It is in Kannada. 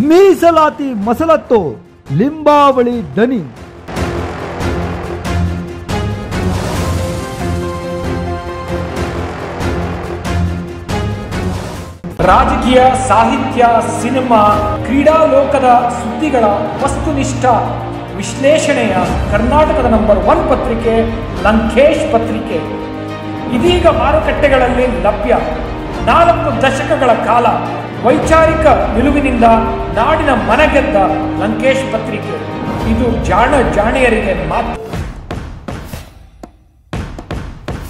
ಮೀಸಲಾತಿ ಮಸಲತ್ತು ಲಿಂಬಾವಳಿ ದನಿ ರಾಜಕೀಯ ಸಾಹಿತ್ಯ ಸಿನಿಮಾ ಕ್ರೀಡಾ ಲೋಕದ ಸುದ್ದಿಗಳ ವಸ್ತುನಿಷ್ಠ ವಿಶ್ಲೇಷಣೆಯ ಕರ್ನಾಟಕದ ನಂಬರ್ ಒನ್ ಪತ್ರಿಕೆ ಲಂಕೇಶ್ ಪತ್ರಿಕೆ ಇದೀಗ ಮಾರುಕಟ್ಟೆಗಳಲ್ಲಿ ಲಭ್ಯ ನಾಲ್ಕು ದಶಕಗಳ ಕಾಲ ವೈಚಾರಿಕ ನಿಲುವಿನಿಂದ ನಾಡಿನ ಮನಗೆದ್ದ ಲಂಕೇಶ್ ಪತ್ರಿಕೆ ಇದು ಜಾಣ ಜಾಣಿಯರಿಗೆ ಮಾತ್ರ